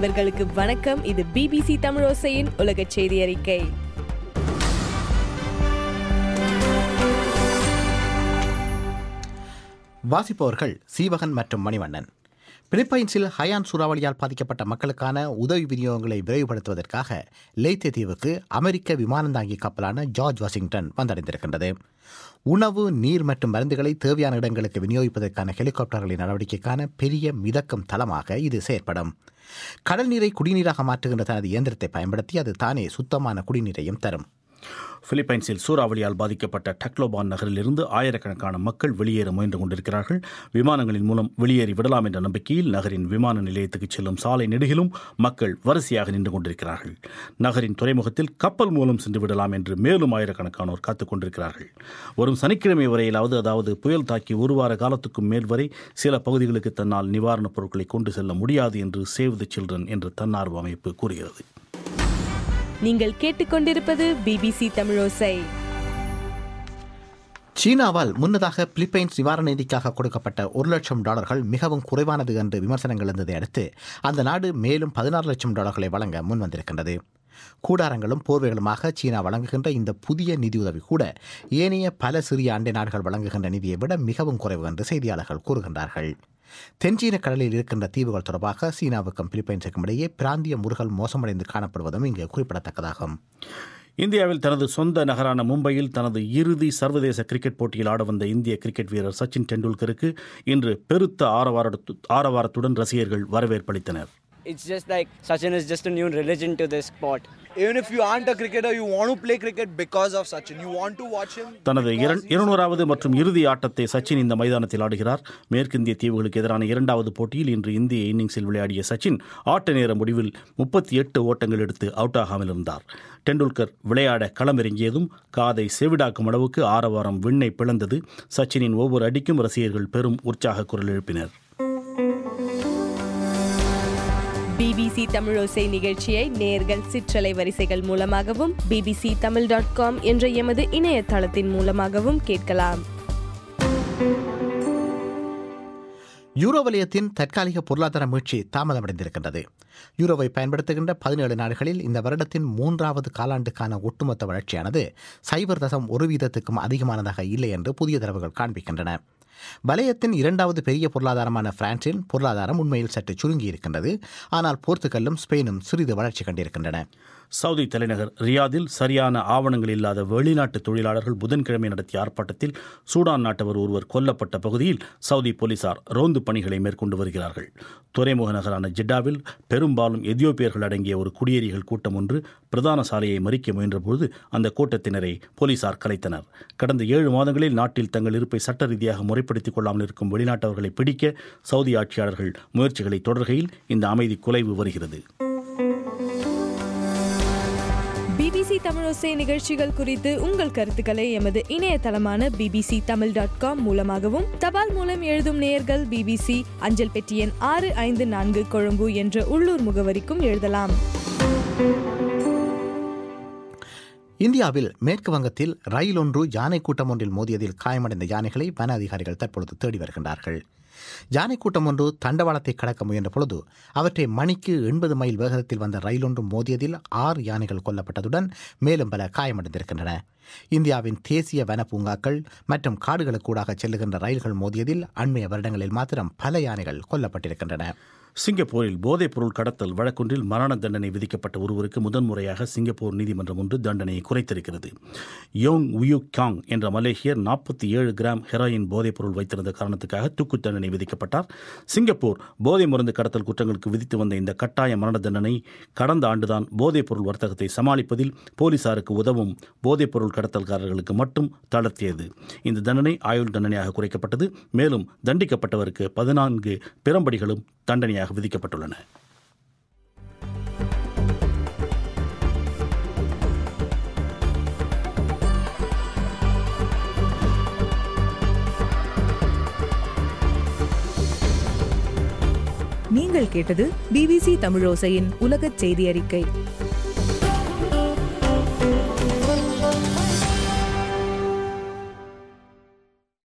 நண்பர்களுக்கு வணக்கம் இது பிபிசி தமிழோசையின் உலக செய்தி அறிக்கை வாசிப்பவர்கள் சீவகன் மற்றும் மணிவண்ணன் பிலிப்பைன்ஸில் ஹயான் சூறாவளியால் பாதிக்கப்பட்ட மக்களுக்கான உதவி விநியோகங்களை விரைவுபடுத்துவதற்காக லேத்தே தீவுக்கு அமெரிக்க விமானந்தாங்கி கப்பலான ஜார்ஜ் வாஷிங்டன் வந்தடைந்திருக்கின்றது உணவு நீர் மற்றும் மருந்துகளை தேவையான இடங்களுக்கு விநியோகிப்பதற்கான ஹெலிகாப்டர்களின் நடவடிக்கைக்கான பெரிய மிதக்கும் தளமாக இது செயற்படும் கடல் நீரை குடிநீராக மாற்றுகின்ற தனது இயந்திரத்தை பயன்படுத்தி அது தானே சுத்தமான குடிநீரையும் தரும் பிலிப்பைன்ஸில் சூறாவளியால் பாதிக்கப்பட்ட டக்லோபான் நகரிலிருந்து ஆயிரக்கணக்கான மக்கள் வெளியேற முயன்று கொண்டிருக்கிறார்கள் விமானங்களின் மூலம் வெளியேறி விடலாம் என்ற நம்பிக்கையில் நகரின் விமான நிலையத்துக்கு செல்லும் சாலை நெடுகிலும் மக்கள் வரிசையாக நின்று கொண்டிருக்கிறார்கள் நகரின் துறைமுகத்தில் கப்பல் மூலம் சென்று விடலாம் என்று மேலும் ஆயிரக்கணக்கானோர் காத்துக் கொண்டிருக்கிறார்கள் வரும் சனிக்கிழமை வரையிலாவது அதாவது புயல் தாக்கி ஒரு வார காலத்துக்கும் மேல் வரை சில பகுதிகளுக்கு தன்னால் நிவாரணப் பொருட்களை கொண்டு செல்ல முடியாது என்று சேவ் தி சில்ட்ரன் என்ற தன்னார்வ அமைப்பு கூறுகிறது நீங்கள் கேட்டுக்கொண்டிருப்பது பிபிசி தமிழோசை சீனாவால் முன்னதாக பிலிப்பைன்ஸ் நிவாரண நிதிக்காக கொடுக்கப்பட்ட ஒரு லட்சம் டாலர்கள் மிகவும் குறைவானது என்று விமர்சனங்கள் இருந்ததை அடுத்து அந்த நாடு மேலும் பதினாறு லட்சம் டாலர்களை வழங்க முன்வந்திருக்கின்றது கூடாரங்களும் போர்வைகளுமாக சீனா வழங்குகின்ற இந்த புதிய நிதியுதவி கூட ஏனைய பல சிறிய அண்டை நாடுகள் வழங்குகின்ற நிதியை விட மிகவும் குறைவு என்று செய்தியாளர்கள் கூறுகின்றார்கள் தென்சீன கடலில் இருக்கின்ற தீவுகள் தொடர்பாக சீனாவுக்கும் பிலிப்பைன்ஸுக்கும் இடையே பிராந்திய முருகல் மோசமடைந்து காணப்படுவதும் இங்கு குறிப்பிடத்தக்கதாகும் இந்தியாவில் தனது சொந்த நகரான மும்பையில் தனது இறுதி சர்வதேச கிரிக்கெட் போட்டியில் ஆட வந்த இந்திய கிரிக்கெட் வீரர் சச்சின் டெண்டுல்கருக்கு இன்று பெருத்த ஆரவாரத்து ஆரவாரத்துடன் ரசிகர்கள் வரவேற்பளித்தனர் It's just like Sachin is just a new religion to this sport. Even if you aren't a cricketer, you want to play cricket because of Sachin. You want to watch him. தனது இரண்- இருநூறாவது மற்றும் இறுதி ஆட்டத்தை சச்சின் இந்த மைதானத்தில் ஆடுகிறார் மேற்கிந்திய தீவுகளுக்கு எதிரான இரண்டாவது போட்டியில் இன்று இந்திய இன்னிங்ஸில் விளையாடிய சச்சின் ஆட்ட நேர முடிவில் முப்பத்தி எட்டு ஓட்டங்கள் எடுத்து அவுட் ஆகாமல் இருந்தார் டெண்டுல்கர் விளையாட களமிறங்கியதும் காதை செவிடாக்கும் அளவுக்கு ஆரவாரம் விண்ணை பிளந்தது சச்சினின் ஒவ்வொரு அடிக்கும் ரசிகர்கள் பெரும் உற்சாக குரல் எழுப்பினர் பிபிசி தமிழோசை நிகழ்ச்சியை நேர்கள் சிற்றலை வரிசைகள் மூலமாகவும் பிபிசி தமிழ் டாட் காம் என்ற எமது இணையதளத்தின் மூலமாகவும் கேட்கலாம் யூரோ வலயத்தின் தற்காலிக பொருளாதார மீட்சி தாமதமடைந்திருக்கின்றது யூரோவை பயன்படுத்துகின்ற பதினேழு நாடுகளில் இந்த வருடத்தின் மூன்றாவது காலாண்டுக்கான ஒட்டுமொத்த வளர்ச்சியானது சைபர் தசம் ஒரு வீதத்துக்கும் அதிகமானதாக இல்லை என்று புதிய தரவுகள் காண்பிக்கின்றன வலயத்தின் இரண்டாவது பெரிய பொருளாதாரமான பிரான்சின் பொருளாதாரம் உண்மையில் சற்று சுருங்கி இருக்கின்றது ஆனால் போர்த்துகலும் ஸ்பெயினும் சிறிது வளர்ச்சி கண்டிருக்கின்றன சவுதி தலைநகர் ரியாதில் சரியான ஆவணங்கள் இல்லாத வெளிநாட்டு தொழிலாளர்கள் புதன்கிழமை நடத்திய ஆர்ப்பாட்டத்தில் சூடான் நாட்டவர் ஒருவர் கொல்லப்பட்ட பகுதியில் சவுதி போலீசார் ரோந்து பணிகளை மேற்கொண்டு வருகிறார்கள் துறைமுக நகரான ஜெட்டாவில் பெரும்பாலும் எதியோப்பியர்கள் அடங்கிய ஒரு குடியேறிகள் கூட்டம் ஒன்று பிரதான சாலையை மறிக்க முயன்றபோது அந்த கூட்டத்தினரை போலீசார் கலைத்தனர் கடந்த ஏழு மாதங்களில் நாட்டில் தங்கள் இருப்பை சட்ட ரீதியாக முறைப்படுத்திக் கொள்ளாமல் இருக்கும் வெளிநாட்டவர்களை பிடிக்க சவுதி ஆட்சியாளர்கள் முயற்சிகளை தொடர்கையில் இந்த அமைதி குலைவு வருகிறது பிபிசி தமிழோசை நிகழ்ச்சிகள் குறித்து உங்கள் கருத்துக்களை எமது இணையதளமான பிபிசி தமிழ் டாட் காம் மூலமாகவும் தபால் மூலம் எழுதும் நேயர்கள் பிபிசி அஞ்சல் பெட்டி எண் ஆறு ஐந்து நான்கு கொழும்பு என்ற உள்ளூர் முகவரிக்கும் எழுதலாம் இந்தியாவில் மேற்கு வங்கத்தில் ரயில் ஒன்று யானை கூட்டம் ஒன்றில் மோதியதில் காயமடைந்த யானைகளை வன அதிகாரிகள் தற்பொழுது தேடி வருகின்றார்கள் யானை கூட்டம் ஒன்று தண்டவாளத்தை கடக்க முயன்ற பொழுது அவற்றை மணிக்கு எண்பது மைல் வேகத்தில் வந்த ரயில் ஒன்று மோதியதில் ஆறு யானைகள் கொல்லப்பட்டதுடன் மேலும் பல காயமடைந்திருக்கின்றன இந்தியாவின் தேசிய வன பூங்காக்கள் மற்றும் காடுகளுக்கூடாக செல்லுகின்ற ரயில்கள் மோதியதில் அண்மைய வருடங்களில் மாத்திரம் பல யானைகள் கொல்லப்பட்டிருக்கின்றன சிங்கப்பூரில் போதைப்பொருள் கடத்தல் வழக்கொன்றில் மரண தண்டனை விதிக்கப்பட்ட ஒருவருக்கு முதன்முறையாக சிங்கப்பூர் நீதிமன்றம் ஒன்று தண்டனையை குறைத்திருக்கிறது யோங் உயு காங் என்ற மலேசியர் நாற்பத்தி ஏழு கிராம் ஹெராயின் போதைப்பொருள் வைத்திருந்த காரணத்துக்காக தூக்கு தண்டனை விதிக்கப்பட்டார் சிங்கப்பூர் போதை மருந்து கடத்தல் குற்றங்களுக்கு விதித்து வந்த இந்த கட்டாய மரண தண்டனை கடந்த ஆண்டுதான் போதைப்பொருள் வர்த்தகத்தை சமாளிப்பதில் போலீசாருக்கு உதவும் போதைப்பொருள் கடத்தல்காரர்களுக்கு மட்டும் தளர்த்தியது இந்த தண்டனை ஆயுள் தண்டனையாக குறைக்கப்பட்டது மேலும் தண்டிக்கப்பட்டவருக்கு பதினான்கு பிறம்படிகளும் தண்டனையாக விதிக்கப்பட்டுள்ளன நீங்கள் கேட்டது பிபிசி தமிழோசையின் உலகச் செய்தி அறிக்கை